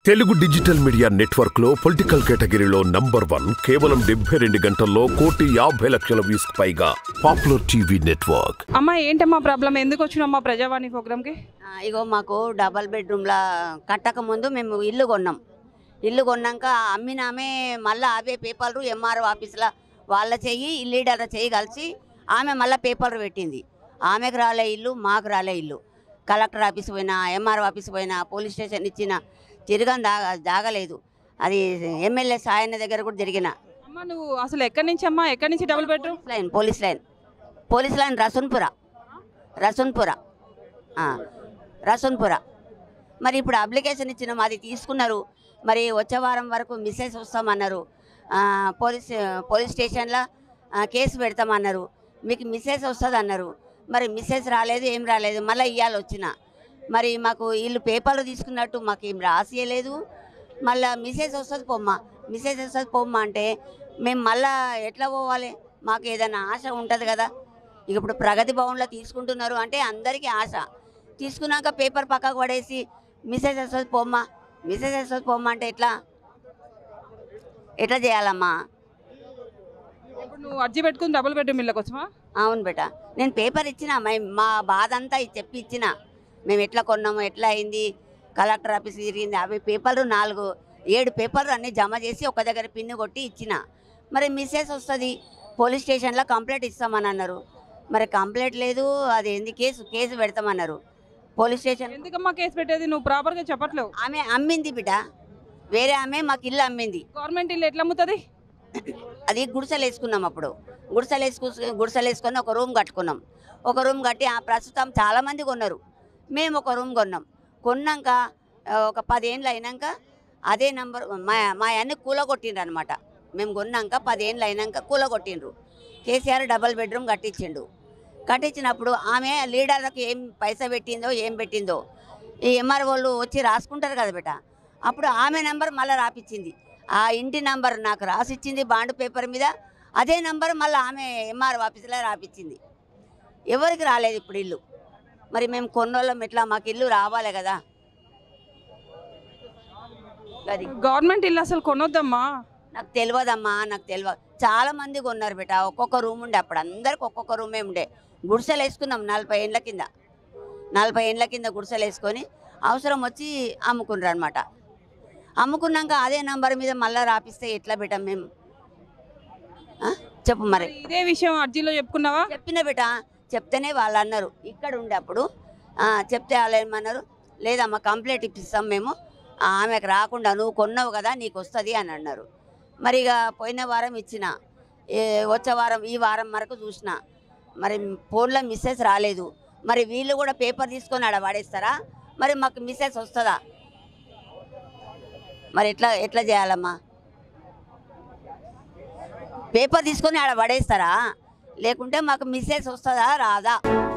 Telugu digital media network లో political కేటగిరీలో number one కేవలం డెబ్బై రెండు గంటల్లో కోటి యాభై లక్షల వ్యూస్ పైగా పాపులర్ టీవీ నెట్వర్క్ అమ్మా ఏంటమ్మా ప్రాబ్లం ఎందుకు వచ్చినమ్మా ప్రజావాణి ప్రోగ్రామ్కి ఆ, ఇగో మాకు డబల్ బెడ్రూమ్లా కట్టక ముందు మేము ఇల్లు కొన్నాం ఇల్లు కొన్నాక అమ్మినామే మళ్ళీ అవే పేపర్లు ఎంఆర్ఓ ఆఫీసులో వాళ్ళ చెయ్యి లీడర్ చెయ్యి కలిసి ఆమె మళ్ళీ పేపర్లు పెట్టింది ఆమెకు రాలే ఇల్లు మాకు రాలే ఇల్లు కలెక్టర్ ఆఫీస్ పోయినా ఎంఆర్ఓ ఆఫీస్ పోయినా పోలీస్ స్టేషన్ ఇచ్చిన తిరగని దాగ జాగలేదు అది ఎమ్మెల్యే సాయన్న దగ్గర కూడా జరిగిన అమ్మా నువ్వు అసలు ఎక్కడి నుంచి అమ్మా ఎక్కడి నుంచి double bedroom police line police line police line Rasoonpura Rasoonpura ఆ, రసూన్పుర మరి ఇప్పుడు అప్లికేషన్ ఇచ్చినాం అది తీసుకున్నారు మరి వచ్చే వారం వరకు మిస్సెస్ వస్తామన్నారు ఆ, పోలీస్ పోలీస్ స్టేషన్లో ఆ, కేసు పెడతామన్నారు మీకు మిస్సెస్ వస్తుంది అన్నారు మరి మిస్సెస్ రాలేదు ఏం రాలేదు మళ్ళీ ఇవాళ వచ్చిన మరి మాకు వీళ్ళు పేపర్లు తీసుకున్నట్టు మాకు ఏం రాసియలేదు మళ్ళీ మిస్సెస్ వస్తుంది పొమ్మ మిస్సెస్ వస్తుంది పొమ్మ అంటే మేము మళ్ళా ఎట్లా పోవాలి మాకు ఏదైనా ఆశ ఉంటుంది కదా ఇక ఇప్పుడు ప్రగతి భవన్లో తీసుకుంటున్నారు అంటే అందరికీ ఆశ తీసుకున్నాక పేపర్ పక్కకు పడేసి మిస్సెస్ వస్తుంది పొమ్మ మిస్సెస్ వస్తుంది పొమ్మ అంటే ఎట్లా ఎట్లా చేయాలమ్మా ఇప్పుడు నువ్వు అర్జీ పెట్టుకుని డబుల్ బెడ్రూమ్ ఇళ్ళకి వచ్చావా అవును బేట నేను పేపర్ ఇచ్చిన మై- మా బాధ అంతా ఇది చెప్పి ఇచ్చిన మేము ఎట్లా కొన్నాము ఎట్లా అయింది కలెక్టర్ ఆఫీస్ తిరిగింది అవి పేపర్లు నాలుగు ఏడు పేపర్లు అన్నీ జమ చేసి ఒక దగ్గర పిన్ను కొట్టి ఇచ్చిన మరి మిస్సెస్ వస్తుంది పోలీస్ స్టేషన్లో కంప్లైంట్ ఇస్తామని అన్నారు మరి కంప్లైంట్ లేదు అది ఏంది కేసు కేసు పెడతామన్నారు పోలీస్ స్టేషన్ ఎందుకమ్మా కేసు పెట్టేది నువ్వు ప్రాపర్గా చెప్పట్లేవు ఆమె అమ్మింది బిడ్డ వేరే ఆమె మాకు ఇల్లు అమ్మింది గవర్నమెంట్ ఇల్లు ఎట్లా అమ్ముతుంది అది గుడిసెలు వేసుకున్నాం అప్పుడు గుడిసెలు వేసుకు గుడిసెలు వేసుకొని ఒక రూమ్ కట్టుకున్నాం ఒక రూమ్ కట్టి ఆ ప్రస్తుతం చాలామంది కొన్నారు మేము ఒక రూమ్ కొన్నాం కొన్నాక ఆ, ఒక పదేళ్ళు అయినాక అదే నంబర్ మా మా అన్ని కూలగొట్టిండ్రు అనమాట మేము కొన్నాక పదేళ్ళు అయినాక కూలగొట్టిండ్రు కేసీఆర్ డబల్ బెడ్రూమ్ కట్టించిండు కట్టించినప్పుడు ఆమె లీడర్లకు ఏం పైసా పెట్టిందో ఏం పెట్టిందో ఈ ఎంఆర్ వాళ్ళు వచ్చి రాసుకుంటారు కదా బేట అప్పుడు ఆమె నెంబర్ మళ్ళీ రాపిచ్చింది ఆ ఇంటి నంబర్ నాకు రాసిచ్చింది బాండ్ పేపర్ మీద అదే నంబర్ మళ్ళీ ఆమె ఎంఆర్ ఆఫీసులో రాపిచ్చింది ఎవరికి రాలేదు ఇప్పుడు ఇల్లు మరి మేము కొన్నోళ్ళం ఎట్లా మాకు ఇల్లు రావాలి కదా అది గవర్నమెంట్ ఇల్లు అసలు కొనొద్దమ్మా నాకు తెలియదమ్మా నాకు తెలియదు చాలా మంది కొన్నారు బేట ఒక్కొక్క రూమ్ ఉండే అప్పుడు అందరికి ఒక్కొక్క రూమే ఉండే గుడిసెలు వేసుకున్నాం నలభై ఏండ్ల కింద నలభై ఏండ్ల కింద గుడిసెలు వేసుకొని అవసరం వచ్చి అమ్ముకున్నారు అనమాట అమ్ముకున్నాక అదే నంబర్ మీద మళ్ళీ రాపిస్తే ఎట్లా బేట మేము ఆ? చెప్పు మరి మరి ఇదే విషయం అర్జీలో చెప్పుకున్నావా చెప్పిన బిడ్డ చెప్తేనే వాళ్ళు అన్నారు ఇక్కడ ఉండే అప్పుడు ఆ, చెప్తే వాళ్ళు ఏమన్నారు లేదమ్మా కంప్లైంట్ ఇప్పిస్తాం మేము ఆ, ఆమెకు రాకుండా నువ్వు కొన్నావు కదా నీకు వస్తుంది అని అన్నారు మరి ఇక పోయిన వారం ఇచ్చిన ఏ, వచ్చే వారం ఈ వారం వరకు చూసిన మరి ఫోన్లో మిస్సెస్ రాలేదు మరి వీళ్ళు కూడా పేపర్ తీసుకొని ఆడ వాడేస్తారా మరి మాకు మిస్సెస్ వస్తుందా మరి ఎట్లా ఎట్లా చేయాలమ్మా పేపర్ తీసుకొని ఆడ పడేస్తారా లేకుంటే మాకు మిస్సెస్ వస్తుందా రాదా